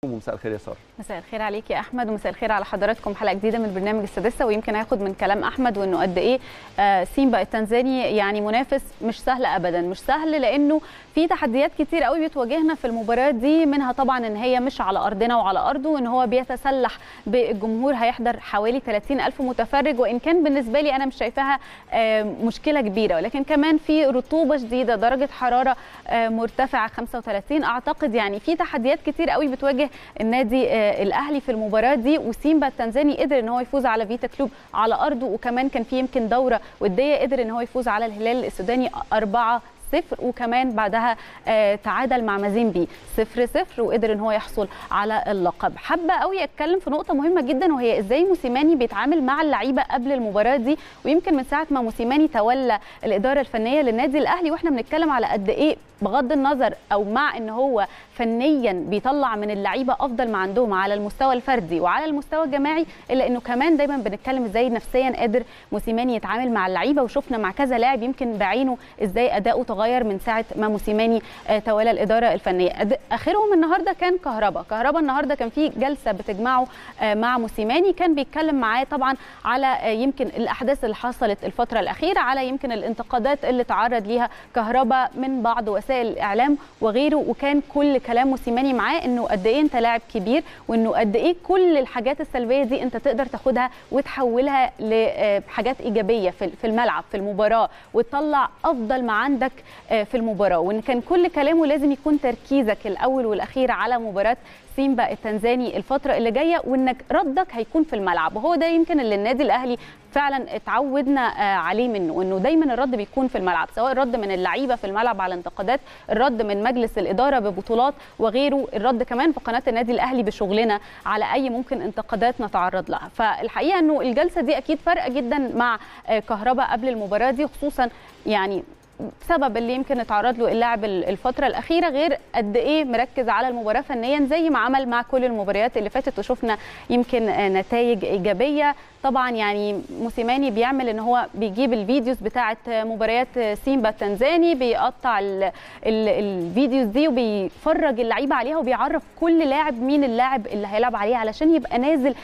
ومساء الخير يا ساره مساء الخير عليك يا احمد ومساء الخير على حضراتكم حلقه جديده من برنامج السادسه ويمكن هاخد من كلام احمد وانه قد ايه آه سيمبا التنزاني يعني منافس مش سهل ابدا مش سهل لانه في تحديات كتير قوي بتواجهنا في المباريات دي منها طبعا ان هي مش على ارضنا وعلى ارضه وان هو بيتسلح بالجمهور هيحضر حوالي 30 الف متفرج وان كان بالنسبه لي انا مش شايفاها آه مشكله كبيره ولكن كمان في رطوبه شديده درجه حراره آه مرتفعه 35 اعتقد يعني في تحديات كتير قوي بتواجه النادي الاهلي في المباراه دي وسيمبا التنزاني قدر ان هو يفوز على فيتا كلوب على ارضه وكمان كان في يمكن دوره وديه قدر ان هو يفوز على الهلال السوداني 4 صفر وكمان بعدها آه تعادل مع مازيمبي صفر صفر وقدر ان هو يحصل على اللقب حابه قوي اتكلم في نقطه مهمه جدا وهي ازاي موسيماني بيتعامل مع اللعيبه قبل المباراه دي ويمكن من ساعه ما موسيماني تولى الاداره الفنيه للنادي الاهلي واحنا بنتكلم على قد ايه بغض النظر او مع ان هو فنيا بيطلع من اللعيبه افضل ما عندهم على المستوى الفردي وعلى المستوى الجماعي الا انه كمان دايما بنتكلم ازاي نفسيا قادر موسيماني يتعامل مع اللعيبه وشفنا مع كذا لاعب يمكن بعينه ازاي اداؤه تغير من ساعه ما موسيماني تولى الاداره الفنيه اخرهم النهارده كان كهربا كهربا النهارده كان في جلسه بتجمعه مع موسيماني كان بيتكلم معاه طبعا على يمكن الاحداث اللي حصلت الفتره الاخيره على يمكن الانتقادات اللي تعرض ليها كهربا من بعض وسائل الاعلام وغيره وكان كل كلام موسيماني معاه انه قد ايه انت لاعب كبير وانه قد ايه كل الحاجات السلبيه دي انت تقدر تاخدها وتحولها لحاجات ايجابيه في الملعب في المباراه وتطلع افضل ما عندك في المباراه وان كان كل كلامه لازم يكون تركيزك الاول والاخير على مباراه سيمبا التنزاني الفترة اللي جاية وانك ردك هيكون في الملعب وهو ده يمكن اللي النادي الاهلي فعلا اتعودنا عليه منه انه دايما الرد بيكون في الملعب سواء الرد من اللعيبه في الملعب على انتقادات الرد من مجلس الاداره ببطولات وغيره الرد كمان في قناه النادي الاهلي بشغلنا على اي ممكن انتقادات نتعرض لها فالحقيقه انه الجلسه دي اكيد فارقه جدا مع كهرباء قبل المباراه دي خصوصا يعني سبب اللي يمكن اتعرض له اللاعب الفتره الاخيره غير قد ايه مركز على المباراه فنيا زي ما عمل مع كل المباريات اللي فاتت وشفنا يمكن نتائج ايجابيه طبعا يعني موسيماني بيعمل ان هو بيجيب الفيديوز بتاعه مباريات سيمبا التنزاني بيقطع ال ال الفيديوز دي وبيفرج اللعيبه عليها وبيعرف كل لاعب مين اللاعب اللي هيلعب عليه علشان يبقى نازل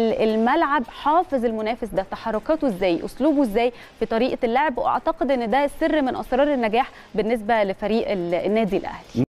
الملعب حافظ المنافس ده تحركاته ازاي اسلوبه ازاي في طريقه اللعب واعتقد ان ده سر من اسرار النجاح بالنسبه لفريق النادي الاهلي